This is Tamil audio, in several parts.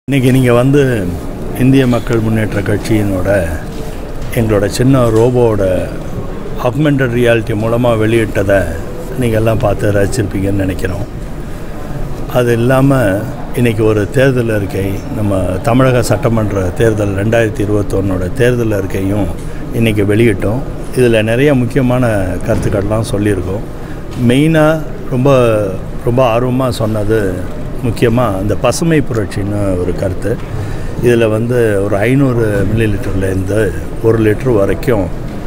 இன்றைக்கி நீங்கள் வந்து இந்திய மக்கள் முன்னேற்ற கட்சியினோட எங்களோட சின்ன ரோபோவோட ஆக்மெண்டட் ரியாலிட்டி மூலமாக வெளியிட்டதை நீங்கள் எல்லாம் பார்த்து ரசிச்சிருப்பீங்கன்னு நினைக்கிறோம் அது இல்லாமல் இன்றைக்கி ஒரு தேர்தல் அறிக்கை நம்ம தமிழக சட்டமன்ற தேர்தல் ரெண்டாயிரத்தி இருபத்தொன்னோட தேர்தல் அறிக்கையும் இன்றைக்கி வெளியிட்டோம் இதில் நிறைய முக்கியமான கருத்துக்கள்லாம் சொல்லியிருக்கோம் மெயினாக ரொம்ப ரொம்ப ஆர்வமாக சொன்னது முக்கியமாக அந்த பசுமை புரட்சின்னு ஒரு கருத்து இதில் வந்து ஒரு ஐநூறு மில்லி லிட்டர்லேருந்து ஒரு லிட்டர் வரைக்கும்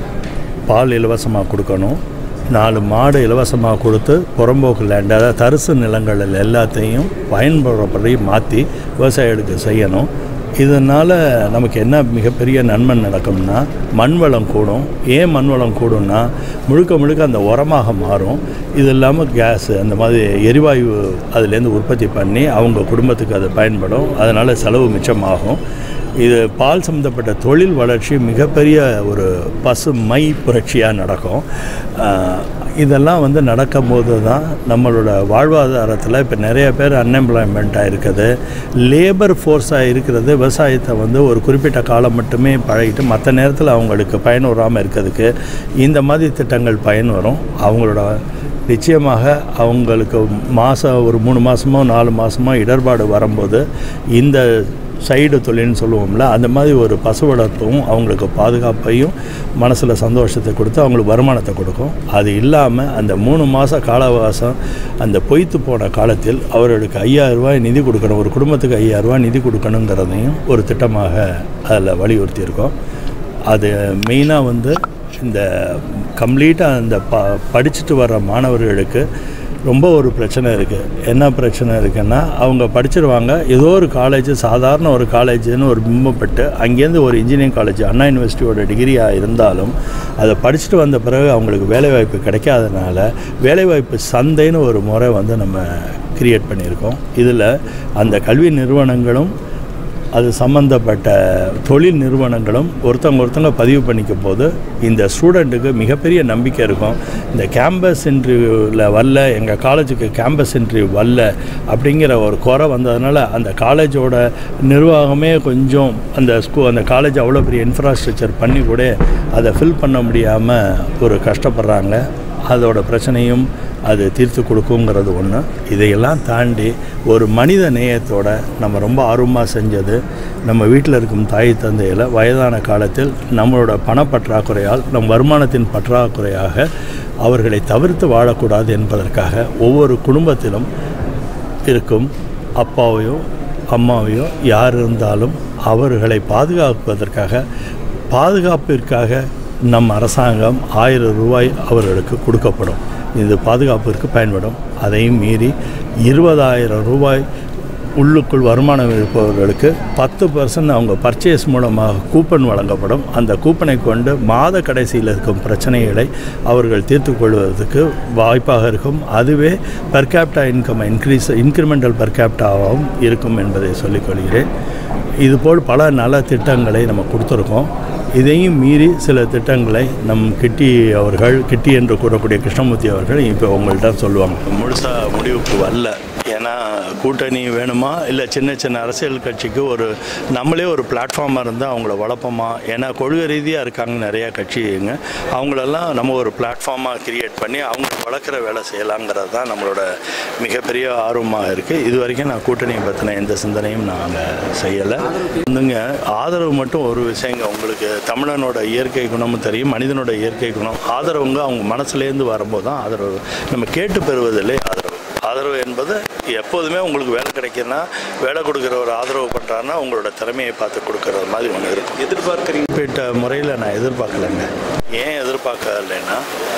பால் இலவசமாக கொடுக்கணும் நாலு மாடு இலவசமாக கொடுத்து புறம்போக்கு லேண்ட் அதாவது தரிசு நிலங்களில் எல்லாத்தையும் பயன்படுறபடி மாற்றி விவசாயிகளுக்கு செய்யணும் இதனால் நமக்கு என்ன மிகப்பெரிய நன்மை நடக்கும்னா மண் வளம் கூடும் ஏன் மண் வளம் கூடும்னா முழுக்க முழுக்க அந்த உரமாக மாறும் இது இல்லாமல் கேஸு அந்த மாதிரி எரிவாயு அதுலேருந்து உற்பத்தி பண்ணி அவங்க குடும்பத்துக்கு அது பயன்படும் அதனால் செலவு மிச்சமாகும் இது பால் சம்மந்தப்பட்ட தொழில் வளர்ச்சி மிகப்பெரிய ஒரு பசு மை புரட்சியாக நடக்கும் ஆஹ் இதெல்லாம் வந்து நடக்கும்போது தான் நம்மளோட வாழ்வாதாரத்தில் இப்போ நிறைய பேர் அன்எம்ப்ளாய்மெண்ட்டாக இருக்குது லேபர் ஃபோர்ஸாக இருக்கிறது விவசாயத்தை வந்து ஒரு குறிப்பிட்ட காலம் மட்டுமே பழகிட்டு மற்ற நேரத்தில் அவங்களுக்கு பயன் வராமல் இருக்கிறதுக்கு இந்த மாதிரி திட்டங்கள் பயன் வரும் அவங்களோட நிச்சயமாக அவங்களுக்கு மாதம் ஒரு மூணு மாதமோ நாலு மாதமோ இடர்பாடு வரும்போது இந்த சைடு தொழில்னு சொல்லுவோம்ல அந்த மாதிரி ஒரு பசு வளர்ப்பும் அவங்களுக்கு பாதுகாப்பையும் மனசில் சந்தோஷத்தை கொடுத்து அவங்களுக்கு வருமானத்தை கொடுக்கும் அது இல்லாமல் அந்த மூணு மாத கால அவகாசம் அந்த பொய்த்து போன காலத்தில் அவர்களுக்கு ஐயாயிரம் ரூபாய் நிதி கொடுக்கணும் ஒரு குடும்பத்துக்கு ஐயாயிரம் ரூபாய் நிதி கொடுக்கணுங்கிறதையும் ஒரு திட்டமாக அதில் வலியுறுத்தியிருக்கோம் அது மெயினாக வந்து இந்த கம்ப்ளீட்டாக அந்த ப படிச்சுட்டு வர்ற மாணவர்களுக்கு ரொம்ப ஒரு பிரச்சனை இருக்குது என்ன பிரச்சனை இருக்குன்னா அவங்க படிச்சிருவாங்க ஏதோ ஒரு காலேஜ் சாதாரண ஒரு காலேஜ்னு ஒரு பிம்பப்பட்டு அங்கேருந்து ஒரு இன்ஜினியரிங் காலேஜ் அண்ணா யூனிவர்சிட்டியோட டிகிரியாக இருந்தாலும் அதை படிச்சுட்டு வந்த பிறகு அவங்களுக்கு வேலைவாய்ப்பு கிடைக்காதனால வேலைவாய்ப்பு சந்தைன்னு ஒரு முறை வந்து நம்ம கிரியேட் பண்ணியிருக்கோம் இதில் அந்த கல்வி நிறுவனங்களும் அது சம்மந்தப்பட்ட தொழில் நிறுவனங்களும் ஒருத்தவங்க ஒருத்தவங்க பதிவு பண்ணிக்க போது இந்த ஸ்டூடெண்ட்டுக்கு மிகப்பெரிய நம்பிக்கை இருக்கும் இந்த கேம்பஸ் இன்டர்வியூவில் வரல எங்கள் காலேஜுக்கு கேம்பஸ் இன்டர்வியூ வரல அப்படிங்கிற ஒரு குறை வந்ததுனால அந்த காலேஜோட நிர்வாகமே கொஞ்சம் அந்த ஸ்கூ அந்த காலேஜ் அவ்வளோ பெரிய இன்ஃப்ராஸ்ட்ரக்சர் பண்ணி கூட அதை ஃபில் பண்ண முடியாமல் ஒரு கஷ்டப்படுறாங்க அதோட பிரச்சனையும் அது தீர்த்து கொடுக்குங்கிறது ஒன்று இதையெல்லாம் தாண்டி ஒரு மனித நேயத்தோட நம்ம ரொம்ப ஆர்வமாக செஞ்சது நம்ம வீட்டில் இருக்கும் தாய் தந்தையில் வயதான காலத்தில் நம்மளோட பணப்பற்றாக்குறையால் நம் வருமானத்தின் பற்றாக்குறையாக அவர்களை தவிர்த்து வாழக்கூடாது என்பதற்காக ஒவ்வொரு குடும்பத்திலும் இருக்கும் அப்பாவையோ அம்மாவையோ யார் இருந்தாலும் அவர்களை பாதுகாப்பதற்காக பாதுகாப்பிற்காக நம் அரசாங்கம் ஆயிரம் ரூபாய் அவர்களுக்கு கொடுக்கப்படும் இது பாதுகாப்பிற்கு பயன்படும் அதையும் மீறி இருபதாயிரம் ரூபாய் உள்ளுக்குள் வருமானம் இருப்பவர்களுக்கு பத்து பர்சன்ட் அவங்க பர்ச்சேஸ் மூலமாக கூப்பன் வழங்கப்படும் அந்த கூப்பனை கொண்டு மாத கடைசியில் இருக்கும் பிரச்சனைகளை அவர்கள் தீர்த்து கொள்வதற்கு வாய்ப்பாக இருக்கும் அதுவே per capita income increase incremental per capitaவும் இருக்கும் என்பதை சொல்லிக்கொள்கிறேன் இதுபோல் பல நல திட்டங்களை நம்ம கொடுத்துருக்கோம் இதையும் மீறி சில திட்டங்களை நம் கிட்டி அவர்கள் கிட்டி என்று கூறக்கூடிய கிருஷ்ணமூர்த்தி அவர்கள் இப்போ உங்கள்கிட்ட சொல்லுவாங்க முழுசாக முடிவுக்கு வரல ஏன்னா கூட்டணி வேணுமா இல்லை சின்ன சின்ன அரசியல் கட்சிக்கு ஒரு நம்மளே ஒரு பிளாட்ஃபார்மாக இருந்தால் அவங்கள வளர்ப்போமா ஏன்னா கொள்கை ரீதியாக இருக்காங்க நிறையா கட்சிங்க அவங்களெல்லாம் நம்ம ஒரு பிளாட்ஃபார்மாக கிரியேட் பண்ணி அவங்க வளர்க்குற வேலை செய்யலாங்கிறது தான் நம்மளோட மிகப்பெரிய ஆர்வமாக இருக்குது இது வரைக்கும் நான் கூட்டணியை பற்றின எந்த சிந்தனையும் நாங்கள் செய்யலை வந்துங்க ஆதரவு மட்டும் ஒரு விஷயங்க உங்களுக்கு தமிழனோட இயற்கை குணமும் தெரியும் மனிதனோட இயற்கை குணம் ஆதரவுங்க அவங்க மனசுலேருந்து வரும்போது தான் ஆதரவு நம்ம கேட்டு பெறுவதில்லை ஆதரவு ஆதரவு என்பது எப்போதுமே உங்களுக்கு வேலை கிடைக்குன்னா வேலை கொடுக்குற ஒரு ஆதரவு பண்ணுறாருன்னா உங்களோட திறமையை பார்த்து கொடுக்குறது மாதிரி ஒன்று இருக்கும் எதிர்பார்க்குறீங்க குறிப்பிட்ட முறையில் நான் எதிர்பார்க்கலைங்க ஏன் எதிர்பார்க்கலைன்னா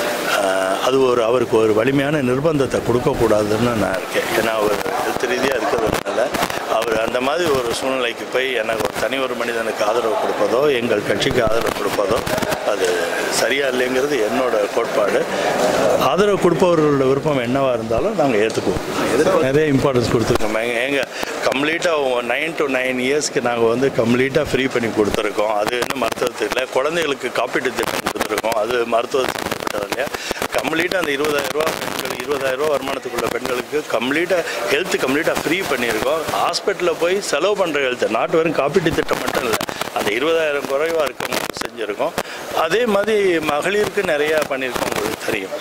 ஆஹ், அது ஒரு அவருக்கு ஒரு வலிமையான நிர்பந்தத்தை கொடுக்கக்கூடாதுன்னு நான் இருக்கேன் ஏன்னா அவர் ஹெல்த் ரீதியாக இருக்கிறதுனால அவர் அந்த மாதிரி ஒரு சூழ்நிலைக்கு போய் எனக்கு ஒரு தனி ஒரு மனிதனுக்கு ஆதரவு கொடுப்பதோ எங்கள் கட்சிக்கு ஆதரவு கொடுப்பதோ அது சரியா இல்லைங்கிறது என்னோட கோட்பாடு ஆதரவு கொடுப்பவர்களோட விருப்பம் என்னவாக இருந்தாலும் நாங்கள் ஏற்றுக்குவோம் நிறைய இம்பார்ட்டன்ஸ் கொடுத்துருக்கோம் எங்க எங்கள் கம்ப்ளீட்டாக நைன் டு நைன் இயர்ஸ்க்கு நாங்கள் வந்து கம்ப்ளீட்டாக ஃப்ரீ பண்ணி கொடுத்துருக்கோம் அது இன்னும் மருத்துவத்தில் குழந்தைகளுக்கு காப்பீட்டு திட்டம் கொடுத்துருக்கோம் அது மருத்துவ இல்லையா கம்ப்ளீட்டாக அந்த இருபதாயிரம் ரூபா பெண்கள் இருபதாயிரம் ரூபா வருமானத்துக்குள்ள பெண்களுக்கு கம்ப்ளீட்டாக ஹெல்த் கம்ப்ளீட்டாக ஃப்ரீ பண்ணியிருக்கோம் ஹாஸ்பிட்டலில் போய் செலவு பண்ணுற ஹெல்த் நாட்டு வரும் காப்பீட்டு திட்டம் மட்டும் இல்லை அந்த இருபதாயிரம் குறைவாக இருக்கவங்க செஞ்சுருக்கோம் அதே மாதிரி மகளிருக்கு நிறையா பண்ணியிருக்கோம் உங்களுக்கு தெரியும்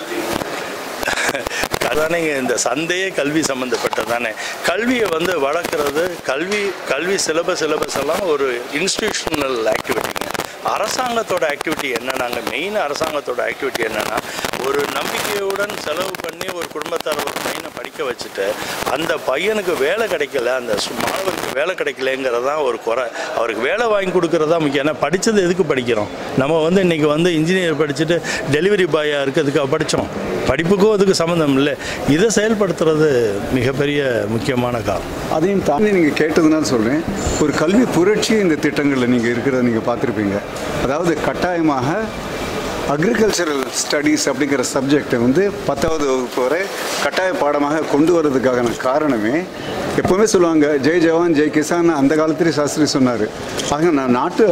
அதானே இந்த சந்தையே கல்வி சம்மந்தப்பட்டது தானே கல்வியை வந்து வளர்க்குறது கல்வி கல்வி சிலபஸ் சிலபஸ் எல்லாம் ஒரு இன்ஸ்டிடியூஷனல் ஆக்டிவிட்டிங்க அரசாங்கத்தோட ஆக்டிவிட்டி என்னன்னாங்க மெயின் அரசாங்கத்தோட ஆக்டிவிட்டி என்னன்னா ஒரு நம்பிக்கையுடன் செலவு பண்ணி ஒரு குடும்பத்தார் ஒரு பையனை படிக்க வச்சுட்டு அந்த பையனுக்கு வேலை கிடைக்கல அந்த சு- மாணவருக்கு வேலை கிடைக்கலங்கிறது தான் ஒரு குறை அவருக்கு வேலை வாங்கி கொடுக்கறது தான் முக்கியம் ஏன்னா படித்தது எதுக்கு படிக்கிறோம் நம்ம வந்து இன்றைக்கி வந்து இன்ஜினியர் படிச்சுட்டு டெலிவரி பாயாக இருக்கிறதுக்காக படித்தோம் படிப்புக்கும் அதுக்கு சம்மந்தம் இல்லை இதை செயல்படுத்துறது மிகப்பெரிய முக்கியமான காரணம் அதையும் தாண்டி நீங்கள் கேட்டதுனால சொல்கிறேன் ஒரு கல்வி புரட்சி இந்த திட்டங்களில் நீங்கள் இருக்கிறத நீங்கள் பார்த்துருப்பீங்க அதாவது கட்டாயமாக அக்ரிகல்ச்சரல் ஸ்டடீஸ் அப்படிங்கிற சப்ஜெக்டை வந்து பத்தாவது வகுப்பு வரை கட்டாய பாடமாக கொண்டு வர்றதுக்கான காரணமே எப்போவுமே சொல்லுவாங்க ஜெய் ஜவான் ஜெய் கிசான் அந்த காலத்திலே சாஸ்திரி சொன்னார் ஆக நான் நாட்டு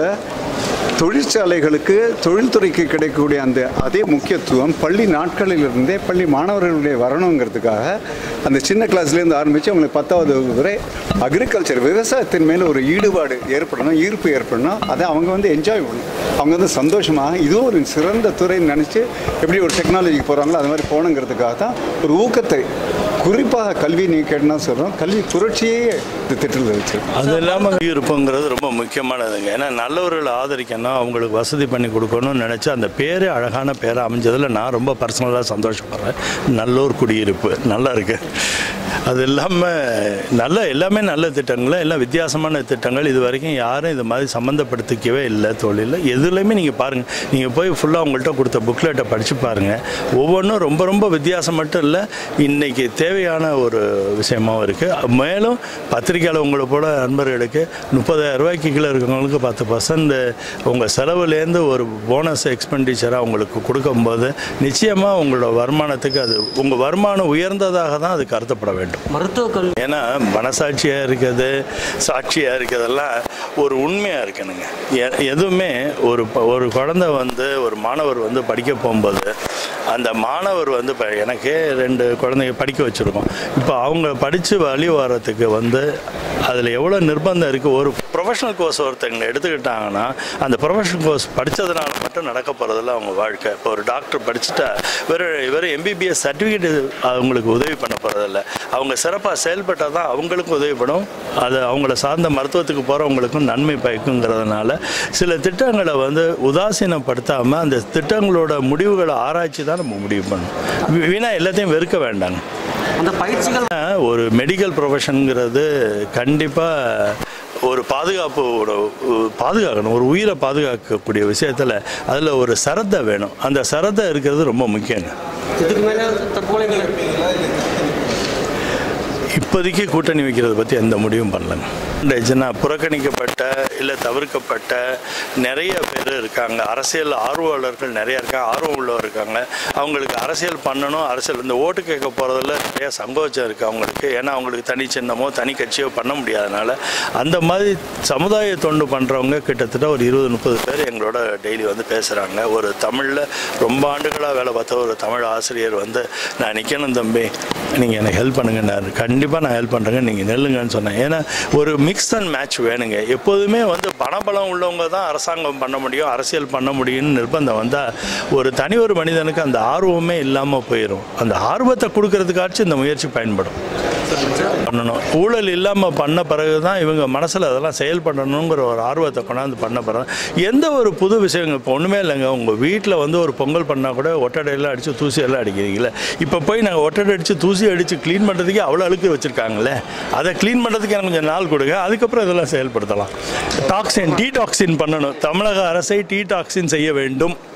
தொழிற்சாலைகளுக்கு தொழில்துறைக்கு கிடைக்கக்கூடிய அந்த அதே முக்கியத்துவம் பள்ளி நாட்களிலிருந்தே பள்ளி மாணவர்களுடைய வரணுங்கிறதுக்காக அந்த சின்ன கிளாஸ்லேருந்து ஆரம்பித்து அவங்களுக்கு பத்தாவது வகுப்பு வரை அக்ரிகல்ச்சர் விவசாயத்தின் மேலே ஒரு ஈடுபாடு ஏற்படணும் ஈர்ப்பு ஏற்படணும் அதை அவங்க வந்து என்ஜாய் பண்ணணும் அவங்க வந்து சந்தோஷமாக இதுவும் ஒரு சிறந்த துறைன்னு நினச்சி எப்படி ஒரு டெக்னாலஜிக்கு போகிறாங்களோ அது மாதிரி போகணுங்கிறதுக்காக தான் ஒரு ஊக்கத்தை குறிப்பாக கல்வி நீங்கள் கேட்டனா சொல்கிறோம் கல்வி புரட்சியே இந்த திட்டத்தில் வச்சிருக்கோம் அது இல்லாமல் இருப்புங்கிறது ரொம்ப முக்கியமானதுங்க ஏன்னா நல்லவர்களை ஆதரிக்கணும் அவங்களுக்கு வசதி பண்ணி கொடுக்கணும்னு நினச்சி அந்த பேரே அழகான பேரை அமைஞ்சதில் நான் ரொம்ப பர்சனலாக சந்தோஷப்படுறேன் நல்லோர் குடியிருப்பு நல்லா இருக்கு அது இல்லாமல் நல்ல எல்லாமே நல்ல திட்டங்கள் எல்லாம் வித்தியாசமான திட்டங்கள் இது வரைக்கும் யாரும் இது மாதிரி சம்மந்தப்படுத்திக்கவே இல்லை தொழிலில் எதுலேயுமே நீங்கள் பாருங்கள் நீங்கள் போய் ஃபுல்லாக உங்கள்கிட்ட கொடுத்த புக்லெட்டை படித்து பாருங்கள் ஒவ்வொன்றும் ரொம்ப ரொம்ப வித்தியாசம் மட்டும் இல்லை இன்றைக்கி தேவையான ஒரு விஷயமாவும் இருக்குது மேலும் பத்திரிக்கையாளர் உங்களை போல நண்பர்களுக்கு முப்பதாயிரம் ரூபாய்க்கு கீழே இருக்கவங்களுக்கு பத்து பர்சன்ட் உங்கள் செலவுலேருந்து ஒரு போனஸ் எக்ஸ்பெண்டிச்சராக உங்களுக்கு கொடுக்கும்போது நிச்சயமாக உங்களோட வருமானத்துக்கு அது உங்கள் வருமானம் உயர்ந்ததாக தான் அது கருதப்பட வேண்டும் மருத்துவ கல்வி ஏன்னா மனசாட்சியாக இருக்கிறது சாட்சியாக இருக்கிறதெல்லாம் ஒரு உண்மையாக இருக்கணுங்க எ- எதுவுமே ஒரு ப- ஒரு குழந்தை வந்து ஒரு மாணவர் வந்து படிக்க போகும்போது அந்த மாணவர் வந்து இப்போ எனக்கே ரெண்டு குழந்தைங்க படிக்க வச்சுருக்கோம் இப்போ அவங்க படித்து வழி வர்றதுக்கு வந்து அதில் எவ்வளோ நிர்பந்தம் இருக்குது ஒரு ப்ரொஃபஷனல் கோர்ஸ் ஒருத்தங்க எடுத்துக்கிட்டாங்கன்னா அந்த ப்ரொஃபஷனல் கோர்ஸ் படித்ததுனால மட்டும் நடக்க போகிறதில்ல அவங்க வாழ்க்கை இப்போ ஒரு டாக்டர் படிச்சுட்டா வெறும் வெறும் எம்பிபிஎஸ் சர்டிஃபிகேட் அவங்களுக்கு உதவி பண்ண போகிறதில்ல அவங்க சிறப்பாக செயல்பட்டால் தான் அவங்களுக்கும் உதவிப்படும் அது அவங்கள சார்ந்த மருத்துவத்துக்கு போகிறவங்களுக்கும் நன்மை பயக்குங்கிறதுனால சில திட்டங்களை வந்து உதாசீனப்படுத்தாமல் அந்த திட்டங்களோட முடிவுகளை ஆராய்ச்சி தான் நம்ம முடிவு பண்ணணும் வீணா எல்லாத்தையும் வெறுக்க வேண்டாங்க அந்த பயிற்சிகள் ஒரு மெடிக்கல் ப்ரொஃபஷனுங்கிறது கண்டிப்பாக ஒரு பாதுகாப்போட பாதுகாக்கணும் ஒரு உயிரை பாதுகாக்கக்கூடிய விஷயத்தில் அதில் ஒரு சரத்தை வேணும் அந்த சரத்தை இருக்கிறது ரொம்ப முக்கியங்க இதுக்கு மேலே தற்கொலைகள் இப்போதைக்கு கூட்டணி வைக்கிறத பற்றி எந்த முடிவும் பண்ணலங்க இருந்துச்சுன்னா புறக்கணிக்கப்பட்ட இல்லை தவிர்க்கப்பட்ட நிறைய பேர் இருக்காங்க அரசியல் ஆர்வலர்கள் நிறைய இருக்காங்க ஆர்வம் உள்ளவர் இருக்காங்க அவங்களுக்கு அரசியல் பண்ணணும் அரசியல் இந்த ஓட்டு கேட்க போகிறதுல நிறைய சங்கோச்சம் இருக்குது அவங்களுக்கு ஏன்னா அவங்களுக்கு தனி சின்னமோ தனி கட்சியோ பண்ண முடியாதனால அந்த மாதிரி சமுதாய தொண்டு பண்ணுறவங்க கிட்டத்தட்ட ஒரு இருபது முப்பது பேர் எங்களோட டெய்லி வந்து பேசுகிறாங்க ஒரு தமிழில் ரொம்ப ஆண்டுகளாக வேலை பார்த்த ஒரு தமிழ் ஆசிரியர் வந்து நான் நிற்கணும் தம்பி நீங்கள் எனக்கு ஹெல்ப் பண்ணுங்கன்னாரு கண்டிப்பாக நான் ஹெல்ப் பண்ணுறேங்க நீங்கள் நெல்லுங்கன்னு சொன்னேன் ஏன்னா ஒரு மிக்ஸ் அண்ட் மேட்ச் வேணுங்க எப்போதுமே வந்து பணபலம் உள்ளவங்க தான் அரசாங்கம் பண்ண முடியும் அரசியல் பண்ண முடியும்னு நிர்பந்தம் வந்தால் ஒரு தனி ஒரு மனிதனுக்கு அந்த ஆர்வமே இல்லாமல் போயிடும் அந்த ஆர்வத்தை கொடுக்கறதுக்காச்சும் இந்த முயற்சி பயன்படும் பண்ணணும் ஊழல் இல்லாமல் பண்ண பிறகு தான் இவங்க மனசில் அதெல்லாம் செயல்படணுங்கிற ஒரு ஆர்வத்தை கொண்டாந்து பண்ண பிறகு எந்த ஒரு புது விஷயங்கள் இப்போ ஒன்றுமே இல்லைங்க உங்கள் வீட்டில் வந்து ஒரு பொங்கல் பண்ணால் கூட ஒட்டடையெல்லாம் அடித்து தூசி எல்லாம் அடிக்கிறீங்களே இப்போ போய் நாங்கள் ஒட்டடை அடித்து தூசி அடித்து க்ளீன் பண்ணுறதுக்கே அவ்வளோ அழுக்கு வச்சுருக்காங்களே அதை க்ளீன் பண்ணுறதுக்கு எனக்கு கொஞ்சம் நாள் கொடுங்க அதுக்கப்புறம் இதெல்லாம் செயல்படுத்தலாம் டாக்ஸின் டீ டாக்ஸின் பண்ணணும் தமிழக அரசை டீ டாக்ஸின் செய்ய வேண்டும்